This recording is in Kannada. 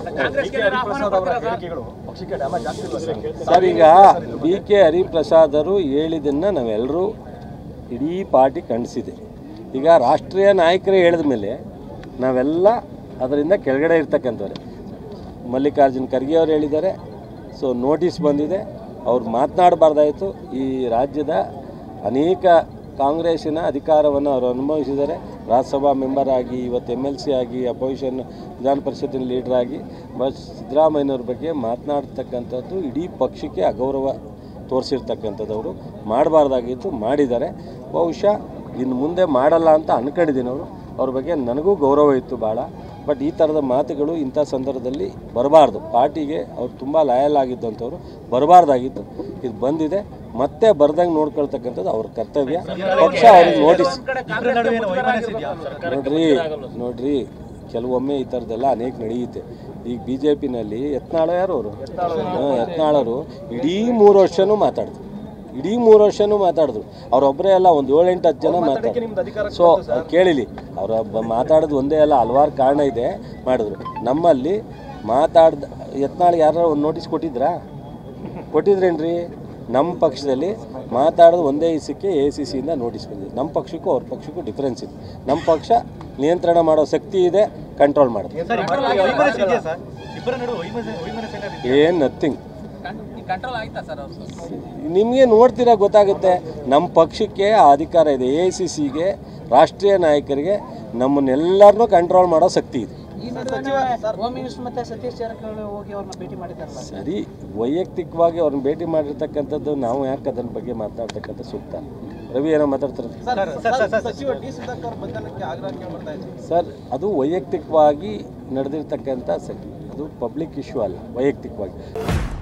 ಸರ್ ಈಗ ಬಿ ಕೆ ಹರಿಪ್ರಸಾದರು ಹೇಳಿದ್ದನ್ನು ನಾವೆಲ್ಲರೂ ಇಡೀ ಪಾರ್ಟಿ ಖಂಡಿಸಿದೆ ಈಗ ರಾಷ್ಟ್ರೀಯ ನಾಯಕರೇ ಹೇಳಿದ ಮೇಲೆ ನಾವೆಲ್ಲ ಅದರಿಂದ ಕೆಳಗಡೆ ಇರ್ತಕ್ಕಂಥವ್ರೆ ಮಲ್ಲಿಕಾರ್ಜುನ್ ಖರ್ಗೆ ಅವರು ಹೇಳಿದ್ದಾರೆ ಸೊ ನೋಟಿಸ್ ಬಂದಿದೆ ಅವ್ರು ಮಾತನಾಡಬಾರ್ದಾಯಿತು ಈ ರಾಜ್ಯದ ಅನೇಕ ಕಾಂಗ್ರೆಸ್ಸಿನ ಅಧಿಕಾರವನ್ನು ಅವರು ಅನುಭವಿಸಿದ್ದಾರೆ ರಾಜ್ಯಸಭಾ ಮೆಂಬರ್ ಆಗಿ ಇವತ್ತು ಎಮ್ ಎಲ್ ಸಿ ಆಗಿ ಅಪೋಸಿಷನ್ ವಿಧಾನ ಪರಿಷತ್ತಿನ ಲೀಡರ್ ಆಗಿ ಬಟ್ ಸಿದ್ದರಾಮಯ್ಯನವ್ರ ಬಗ್ಗೆ ಮಾತನಾಡ್ತಕ್ಕಂಥದ್ದು ಇಡೀ ಪಕ್ಷಕ್ಕೆ ಅಗೌರವ ತೋರಿಸಿರ್ತಕ್ಕಂಥದ್ದವರು ಮಾಡಬಾರ್ದಾಗಿತ್ತು ಮಾಡಿದ್ದಾರೆ ಬಹುಶಃ ಇನ್ನು ಮುಂದೆ ಮಾಡಲ್ಲ ಅಂತ ಅನ್ಕೊಂಡಿದ್ದೀನಿ ಅವರು ಅವ್ರ ಬಗ್ಗೆ ನನಗೂ ಗೌರವ ಇತ್ತು ಭಾಳ ಬಟ್ ಈ ಥರದ ಮಾತುಗಳು ಇಂಥ ಸಂದರ್ಭದಲ್ಲಿ ಬರಬಾರ್ದು ಪಾರ್ಟಿಗೆ ಅವ್ರು ತುಂಬ ಲಾಯಲ್ ಆಗಿದ್ದಂಥವ್ರು ಬರಬಾರ್ದಾಗಿತ್ತು ಇದು ಬಂದಿದೆ ಮತ್ತೆ ಬರ್ದಂಗೆ ನೋಡ್ಕೊಳ್ತಕ್ಕಂಥದ್ದು ಅವ್ರ ಕರ್ತವ್ಯ ಪಕ್ಷ ಅವ್ರಿಗೆ ನೋಟಿಸ್ ನೋಡ್ರಿ ನೋಡ್ರಿ ಕೆಲವೊಮ್ಮೆ ಈ ಥರದ್ದೆಲ್ಲ ಅನೇಕ ನಡೆಯುತ್ತೆ ಈಗ ಬಿ ಜೆ ಪಿನಲ್ಲಿ ಯತ್ನಾಳ ಯಾರು ಅವರು ಯತ್ನಾಳರು ಇಡೀ ಮೂರು ವರ್ಷನೂ ಮಾತಾಡಿದ್ರು ಇಡೀ ಮೂರು ವರ್ಷನೂ ಮಾತಾಡಿದ್ರು ಅವರೊಬ್ಬರೇ ಅಲ್ಲ ಒಂದು ಏಳೆಂಟು ಹತ್ತು ಜನ ಮಾತಾಡಿದ್ರು ಸೊ ಕೇಳಿಲಿ ಅವರ ಮಾತಾಡೋದು ಒಂದೇ ಅಲ್ಲ ಹಲವಾರು ಕಾರಣ ಇದೆ ಮಾಡಿದ್ರು ನಮ್ಮಲ್ಲಿ ಮಾತಾಡ್ದ ಯತ್ನಾಳಿಗೆ ಯಾರು ಒಂದು ನೋಟಿಸ್ ಕೊಟ್ಟಿದ್ರಾ ಕೊಟ್ಟಿದ್ರೇನ್ರಿ ನಮ್ಮ ಪಕ್ಷದಲ್ಲಿ ಮಾತಾಡೋದು ಒಂದೇ ಇಸಕ್ಕೆ ಎ ಸಿ ಸಿಯಿಂದ ನೋಟಿಸ್ ಬಂದಿದೆ ನಮ್ಮ ಪಕ್ಷಕ್ಕೂ ಅವ್ರ ಪಕ್ಷಕ್ಕೂ ಡಿಫ್ರೆನ್ಸ್ ಇದೆ ನಮ್ಮ ಪಕ್ಷ ನಿಯಂತ್ರಣ ಮಾಡೋ ಶಕ್ತಿ ಇದೆ ಕಂಟ್ರೋಲ್ ಮಾಡೋದು ಏನು ನಥಿಂಗ್ ಕಂಟ್ರೋಲ್ ಆಯ್ತಾ ಸರ್ ಅವ್ರು ನಿಮಗೆ ನೋಡ್ತೀರಾ ಗೊತ್ತಾಗುತ್ತೆ ನಮ್ಮ ಪಕ್ಷಕ್ಕೆ ಆ ಅಧಿಕಾರ ಇದೆ ಎ ಸಿ ಸಿಗೆ ರಾಷ್ಟ್ರೀಯ ನಾಯಕರಿಗೆ ನಮ್ಮನ್ನೆಲ್ಲರನ್ನೂ ಕಂಟ್ರೋಲ್ ಮಾಡೋ ಶಕ್ತಿ ಇದೆ ಈ ನಡುವೆ ಹೋಮ್ ಮಿನಿಸ್ಟರ್ ಮತ್ತೆ ಸತೀಶ್ ಜಾರಕಿಹೊಳಿ ಹೋಗಿ ಅವ್ರನ್ನ ಭೇಟಿ ಮಾಡಿದ್ದಾರಲ್ಲ ಸರಿ ವೈಯಕ್ತಿಕವಾಗಿ ಅವ್ರನ್ನ ಭೇಟಿ ಮಾಡಿರ್ತಕ್ಕಂಥದ್ದು ನಾವು ಯಾಕೆ ಅದ್ರ ಬಗ್ಗೆ ಮಾತನಾಡ್ತಕ್ಕಂಥ ಸೂಕ್ತ ರವಿ ಏನೋ ಮಾತಾಡ್ತಾರೆ ಸಚಿವ ಡಿ ಸುಧಾಕರ್ ಬಂಧನಕ್ಕೆ ಆಗ್ರಹ ಕೇಳ್ಬರ್ತಾ ಇದ್ದಾರೆ ಸರ್ ಅದು ವೈಯಕ್ತಿಕವಾಗಿ ನಡೆದಿರ್ತಕ್ಕಂಥ ಸರಿ ಅದು ಪಬ್ಲಿಕ್ ಇಶ್ಯೂ ಅಲ್ಲ ವೈಯಕ್ತಿಕವಾಗಿ